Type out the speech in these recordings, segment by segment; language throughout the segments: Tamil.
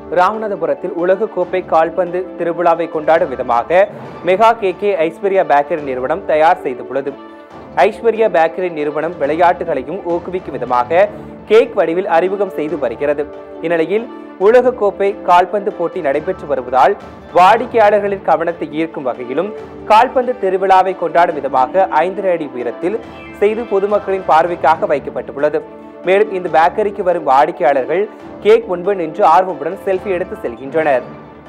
ராமநாதபுரத்தில் உலக கோப்பை கால்பந்து திருவிழாவை கொண்டாடும் விதமாக mega K K Aishwarya bakery நிறுவனம் தயார் செய்துள்ளது ஐஸ்வர்யா பேக்கரி நிறுவனம் விளையாட்டுகளையும் ஊக்குவிக்கும் விதமாக கேக் வடிவில் அறிமுகம் செய்து வருகிறது இந்நிலையில் உலக கோப்பை கால்பந்து போட்டி நடைபெற்று வருவதால் வாடிக்கையாளர்களின் கவனத்தை ஈர்க்கும் வகையிலும் கால்பந்து திருவிழாவை கொண்டாடும் விதமாக ஐந்தரை அடி உயரத்தில் செய்து பொதுமக்களின் பார்வைக்காக வைக்கப்பட்டுள்ளது மேலும் இந்த பேக்கரிக்கு வரும் வாடிக்கையாளர்கள் கேக் முன்பு நின்று ஆர்வமுடன் செல்ஃபி எடுத்து செல்கின்றனர்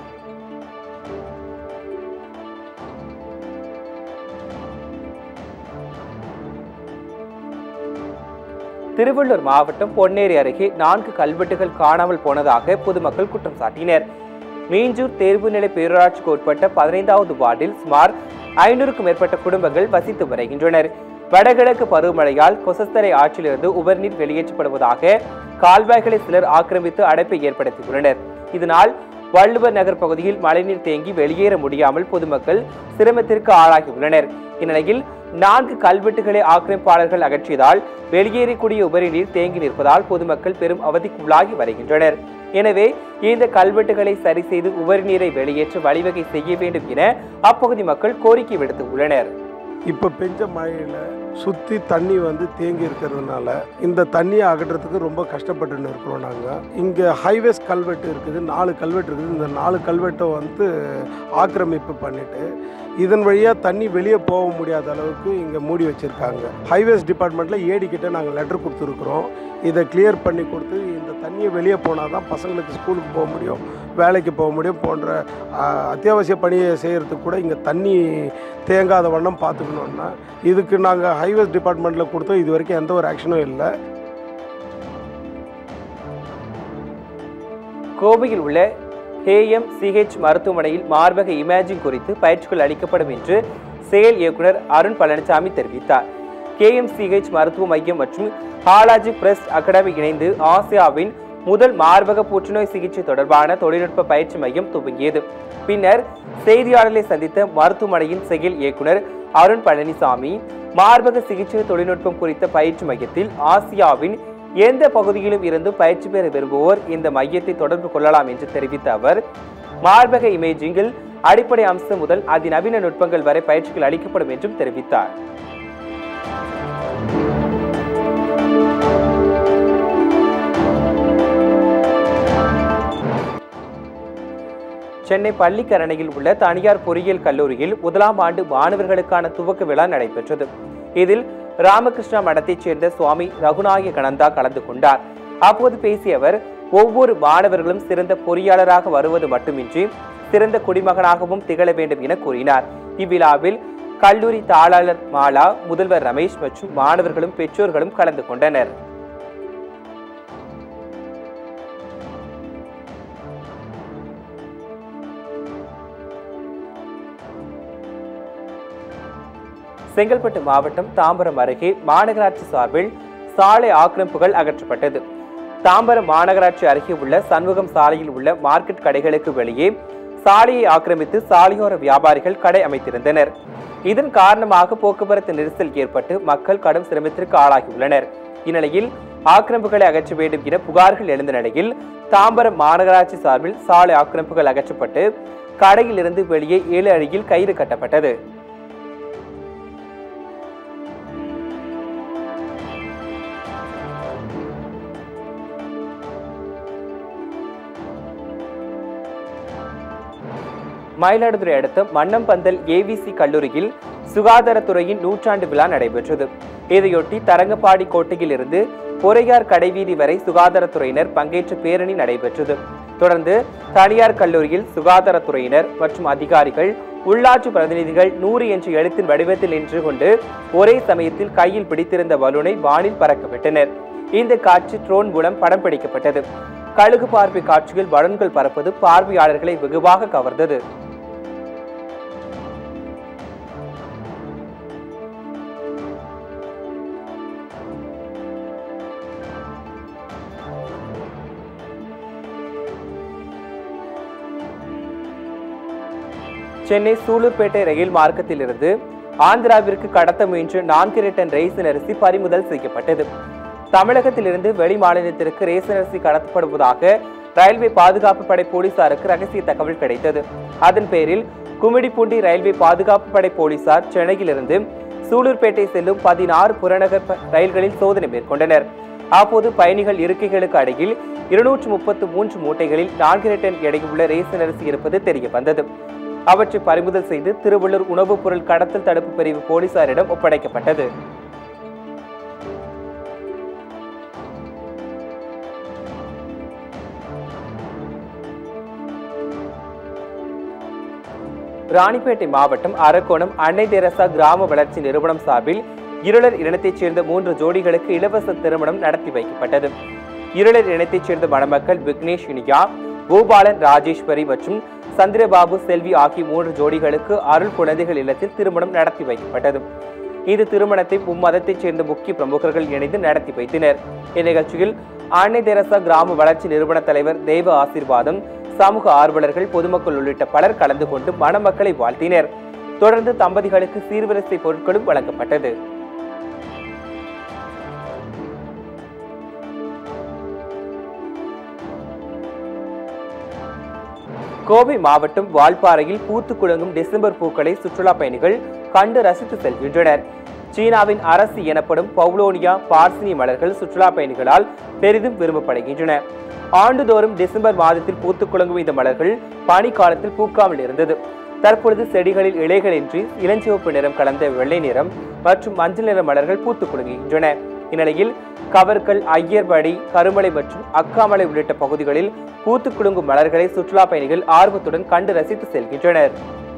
திருவள்ளூர் மாவட்டம் பொன்னேரி அருகே நான்கு கல்வெட்டுகள் காணாமல் போனதாக பொதுமக்கள் குற்றம் சாட்டினர் மீஞ்சூர் தேர்வுநிலை பேரூராட்சிக்கு உட்பட்ட பதினைந்தாவது வார்டில் சுமார் ஐநூறுக்கும் மேற்பட்ட குடும்பங்கள் வசித்து வருகின்றனர் வடகிழக்கு பருவமழையால் கொசஸ்தரை ஆற்றிலிருந்து உபரிநீர் வெளியேற்றப்படுவதாக கால்வாய்களை சிலர் ஆக்கிரமித்து அடைப்பை ஏற்படுத்தியுள்ளனர் இதனால் வள்ளுவர் நகர் பகுதியில் மழைநீர் தேங்கி வெளியேற முடியாமல் பொதுமக்கள் சிரமத்திற்கு ஆளாகியுள்ளனர் இந்நிலையில் நான்கு கல்வெட்டுகளை ஆக்கிரமிப்பாளர்கள் அகற்றியதால் வெளியேறக்கூடிய உபரி நீர் தேங்கி நிற்பதால் பொதுமக்கள் பெரும் அவதிக்குள்ளாகி வருகின்றனர் எனவே இந்த கல்வெட்டுகளை சரி செய்து உபரி நீரை வெளியேற்ற வழிவகை செய்ய வேண்டும் என அப்பகுதி மக்கள் கோரிக்கை விடுத்துள்ளனர் இப்போ பெஞ்ச மழையில் சுற்றி தண்ணி வந்து தேங்கி இருக்கிறதுனால இந்த தண்ணியை அகற்றத்துக்கு ரொம்ப கஷ்டப்பட்டுன்னு இருக்கிறோம் நாங்கள் இங்கே ஹைவேஸ் கல்வெட்டு இருக்குது நாலு கல்வெட்டு இருக்குது இந்த நாலு கல்வெட்டை வந்து ஆக்கிரமிப்பு பண்ணிட்டு இதன் வழியாக தண்ணி வெளியே போக முடியாத அளவுக்கு இங்கே மூடி வச்சுருக்காங்க ஹைவேஸ் டிபார்ட்மெண்ட்டில் ஏடி கிட்ட நாங்கள் லெட்டர் கொடுத்துருக்குறோம் இதை கிளியர் பண்ணி கொடுத்து இந்த தண்ணியை வெளியே போனால் தான் பசங்களுக்கு ஸ்கூலுக்கு போக முடியும் வேலைக்கு போக முடியும் போன்ற ஆஹ், அத்தியாவசிய பணியை செய்கிறதுக்கு கூட இங்கே தண்ணி தேங்காத வண்ணம் பார்த்துக்கணுன்னா இதுக்கு நாங்கள் ஹைவேஸ் டிபார்ட்மெண்ட்டில் கொடுத்தோம் இது வரைக்கும் எந்த ஒரு ஆக்ஷனும் இல்லை கோவையில் உள்ள கேஎம் சிஹெச் மருத்துவமனையில் மார்பக இமேஜிங் குறித்து பயிற்சிகள் அளிக்கப்படும் என்று செயல் இயக்குனர் அருண் பழனிசாமி தெரிவித்தார் கேஎம் சிஹெச் மருத்துவ மையம் மற்றும் ஹாலாஜி பிரஸ்ட் அகாடமி இணைந்து ஆசியாவின் முதல் மார்பக புற்றுநோய் சிகிச்சை தொடர்பான தொழில்நுட்ப பயிற்சி மையம் துவங்கியது பின்னர் செய்தியாளர்களை சந்தித்த மருத்துவமனையின் செயல் இயக்குனர் அருண் பழனிசாமி மார்பக சிகிச்சை தொழில்நுட்பம் குறித்த பயிற்சி மையத்தில் ஆசியாவின் எந்த பகுதியிலும் இருந்து பயிற்சி பெற விரும்புவோர் இந்த மையத்தை தொடர்பு கொள்ளலாம் என்று தெரிவித்த அவர் மார்பக இமேஜிங்கில் அடிப்படை அம்சம் முதல் அதிநவீன நுட்பங்கள் வரை பயிற்சிகள் அளிக்கப்படும் என்றும் தெரிவித்தார் சென்னை பள்ளிக்கரணையில் உள்ள தனியார் பொறியியல் கல்லூரியில் முதலாம் ஆண்டு மாணவர்களுக்கான துவக்க விழா நடைபெற்றது இதில் ராமகிருஷ்ணா மடத்தைச் சேர்ந்த சுவாமி ரகுநாய கனந்தா கலந்து கொண்டார் அப்போது பேசிய அவர் ஒவ்வொரு மாணவர்களும் சிறந்த பொறியாளராக வருவது மட்டுமின்றி சிறந்த குடிமகனாகவும் திகழ வேண்டும் என கூறினார் இவ்விழாவில் கல்லூரி தாளாளர் மாலா முதல்வர் ரமேஷ் மற்றும் மாணவர்களும் பெற்றோர்களும் கலந்து கொண்டனர் செங்கல்பட்டு மாவட்டம் தாம்பரம் அருகே மாநகராட்சி சார்பில் சாலை ஆக்கிரமிப்புகள் அகற்றப்பட்டது தாம்பரம் மாநகராட்சி அருகே உள்ள சண்முகம் சாலையில் உள்ள மார்க்கெட் கடைகளுக்கு வெளியே சாலையை ஆக்கிரமித்து சாலையோர வியாபாரிகள் கடை அமைத்திருந்தனர் இதன் காரணமாக போக்குவரத்து நெரிசல் ஏற்பட்டு மக்கள் கடும் சிரமத்திற்கு ஆளாகியுள்ளனர் இந்நிலையில் ஆக்கிரமிப்புகளை அகற்ற வேண்டும் என புகார்கள் எழுந்த நிலையில் தாம்பரம் மாநகராட்சி சார்பில் சாலை ஆக்கிரமிப்புகள் அகற்றப்பட்டு கடையிலிருந்து வெளியே ஏழு அடியில் கயிறு கட்டப்பட்டது மயிலாடுதுறை அடுத்த மன்னம்பந்தல் ஏவிசி கல்லூரியில் சுகாதாரத்துறையின் நூற்றாண்டு விழா நடைபெற்றது இதையொட்டி தரங்கம்பாடி கோட்டையில் இருந்து பொறையார் கடைவீதி வரை சுகாதாரத்துறையினர் பங்கேற்ற பேரணி நடைபெற்றது தொடர்ந்து தனியார் கல்லூரியில் சுகாதாரத்துறையினர் மற்றும் அதிகாரிகள் உள்ளாட்சி பிரதிநிதிகள் நூறு என்ற எழுத்தின் வடிவத்தில் நின்று கொண்டு ஒரே சமயத்தில் கையில் பிடித்திருந்த பலூனை வானில் பறக்கவிட்டனர் இந்த காட்சி ட்ரோன் மூலம் படம் பிடிக்கப்பட்டது கழுகு பார்வை காட்சியில் பலூன்கள் பறப்பது பார்வையாளர்களை வெகுவாக கவர்ந்தது சென்னை சூலூர்பேட்டை ரயில் மார்க்கத்திலிருந்து ஆந்திராவிற்கு கடத்த முயன்ற நான்கு ரிட்டன் ரேசன் அரிசி பறிமுதல் செய்யப்பட்டது தமிழகத்திலிருந்து வெளி மாநிலத்திற்கு ரேசன் அரிசி கடத்தப்படுவதாக ரயில்வே பாதுகாப்பு படை போலீசாருக்கு ரகசிய தகவல் கிடைத்தது அதன் பேரில் கும்மிடிப்பூண்டி ரயில்வே பாதுகாப்பு படை போலீசார் சென்னையிலிருந்து சூலூர்பேட்டை செல்லும் பதினாறு புறநகர் ப- ரயில்களில் சோதனை மேற்கொண்டனர் அப்போது பயணிகள் இருக்கைகளுக்கு அருகில் இருநூற்று முப்பத்து மூன்று மூட்டைகளில் நான்கு டன் எடையுள்ள ரேசன் அரிசி இருப்பது தெரிய வந்தது அவற்றை பறிமுதல் செய்து திருவள்ளூர் உணவுப் பொருள் கடத்தல் தடுப்பு பிரிவு போலீசாரிடம் ஒப்படைக்கப்பட்டது ராணிப்பேட்டை மாவட்டம் அரக்கோணம் அன்னை தெரசா கிராம வளர்ச்சி நிறுவனம் சார்பில் இருளர் இனத்தைச் சேர்ந்த மூன்று ஜோடிகளுக்கு இலவச திருமணம் நடத்தி வைக்கப்பட்டது இருளர் இனத்தைச் சேர்ந்த மணமக்கள் விக்னேஷ் இனியா பூபாலன் ராஜேஸ்வரி மற்றும் சந்திரபாபு செல்வி ஆகிய மூன்று ஜோடிகளுக்கு அருள் குழந்தைகள் இல்லத்தில் திருமணம் நடத்தி வைக்கப்பட்டது இந்த திருமணத்தை மும்மதத்தைச் சேர்ந்த முக்கிய பிரமுகர்கள் இணைந்து நடத்தி வைத்தனர் இந்நிகழ்ச்சியில் அன்னை தெரசா கிராம வளர்ச்சி நிறுவன தலைவர் தெய்வ ஆசீர்வாதம் சமூக ஆர்வலர்கள் பொதுமக்கள் உள்ளிட்ட பலர் கலந்து கொண்டு மணமக்களை வாழ்த்தினர் தொடர்ந்து தம்பதிகளுக்கு சீர்வரிசை பொருட்களும் வழங்கப்பட்டது கோவை மாவட்டம் வால்பாறையில் பூத்து குலுங்கும் டிசம்பர் பூக்களை சுற்றுலா பயணிகள் கண்டு ரசித்து செல்கின்றனர் சீனாவின் அரசு எனப்படும் பவுலோனியா பார்சினி மலர்கள் சுற்றுலா பயணிகளால் பெரிதும் விரும்பப்படுகின்றன ஆண்டுதோறும் டிசம்பர் மாதத்தில் பூத்து குலுங்கும் இந்த மலர்கள் பனிக்காலத்தில் பூக்காமல் இருந்தது தற்பொழுது செடிகளில் இலைகளின்றி இளஞ்சிவப்பு நிறம் கலந்த வெள்ளை நிறம் மற்றும் மஞ்சள் நிற மலர்கள் பூத்து குலுங்குகின்றன இந்நிலையில் கவர்கல் ஐயர்படி கருமலை மற்றும் அக்காமலை உள்ளிட்ட பகுதிகளில் பூத்து குலுங்கும் மலர்களை சுற்றுலா பயணிகள் ஆர்வத்துடன் கண்டு ரசித்து செல்கின்றனர்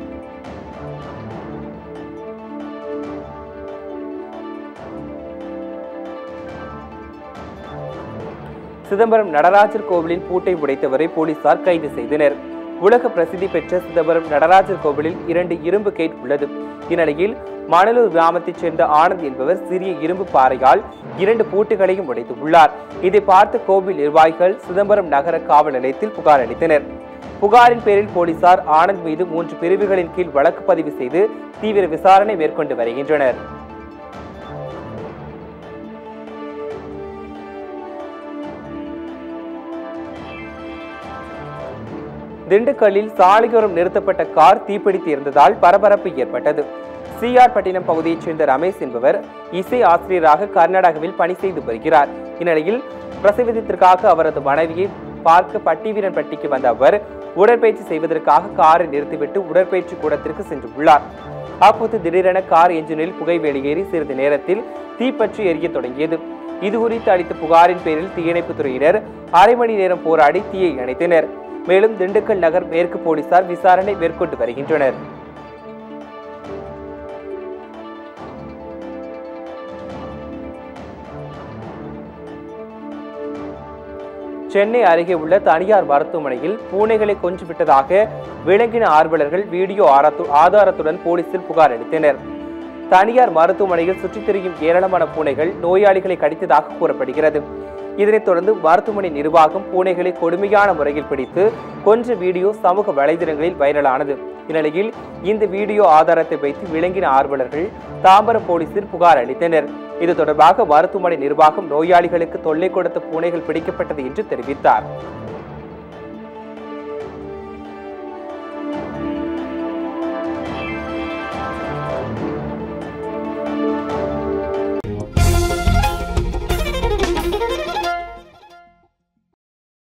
சிதம்பரம் நடராஜர் கோவிலின் பூட்டை உடைத்தவரை போலீசார் கைது செய்தனர் உலக பிரசித்தி பெற்ற சிதம்பரம் நடராஜர் கோவிலில் இரண்டு இரும்பு கேட் உள்ளது இந்நிலையில் மணலூர் கிராமத்தைச் சேர்ந்த ஆனந்த் என்பவர் சிறிய இரும்பு பாறையால் இரண்டு பூட்டுகளையும் உடைத்துள்ளார் இதை பார்த்த கோவில் நிர்வாகிகள் சிதம்பரம் நகர காவல் நிலையத்தில் புகார் அளித்தனர் புகாரின் பேரில் போலீசார் ஆனந்த் மீது மூன்று பிரிவுகளின் கீழ் வழக்கு பதிவு செய்து தீவிர விசாரணை மேற்கொண்டு வருகின்றனர் திண்டுக்கல்லில் சாலையோரம் நிறுத்தப்பட்ட கார் தீப்பிடித்து இருந்ததால் பரபரப்பு ஏற்பட்டது சிஆர் பட்டினம் பகுதியைச் சேர்ந்த ரமேஷ் என்பவர் இசை ஆசிரியராக கர்நாடகாவில் பணி செய்து வருகிறார் இந்நிலையில் பிரசவித்திற்காக அவரது மனைவியை பார்க்க பட்டிவீரன்பட்டிக்கு வந்த அவர் உடற்பயிற்சி செய்வதற்காக காரை நிறுத்திவிட்டு உடற்பயிற்சி கூடத்திற்கு சென்றுள்ளார் அப்போது திடீரென கார் என்ஜினில் புகை வெளியேறி சிறிது நேரத்தில் தீப்பற்றி எரியத் தொடங்கியது இது குறித்து அளித்த புகாரின் பேரில் தீயணைப்புத் துறையினர் அரை மணி நேரம் போராடி தீயை அணைத்தனர் மேலும் திண்டுக்கல் நகர் மேற்கு போலீசார் விசாரணை மேற்கொண்டு வருகின்றனர் சென்னை அருகே உள்ள தனியார் மருத்துவமனையில் பூனைகளை கொன்று விட்டதாக விலங்கின ஆர்வலர்கள் வீடியோ ஆரத்து- ஆதாரத்துடன் போலீசில் புகார் அளித்தனர் தனியார் மருத்துவமனையில் சுற்றித் திரியும் ஏராளமான பூனைகள் நோயாளிகளை கடித்ததாக கூறப்படுகிறது இதனைத் தொடர்ந்து மருத்துவமனை நிர்வாகம் பூனைகளை கொடுமையான முறையில் பிடித்து கொன்ற வீடியோ சமூக வலைதளங்களில் வைரலானது இந்நிலையில் இந்த வீடியோ ஆதாரத்தை வைத்து விலங்கின ஆர்வலர்கள் தாம்பரம் போலீசில் புகார் அளித்தனர் இது தொடர்பாக மருத்துவமனை நிர்வாகம் நோயாளிகளுக்கு தொல்லை கொடுத்த பூனைகள் பிடிக்கப்பட்டது என்று தெரிவித்தார்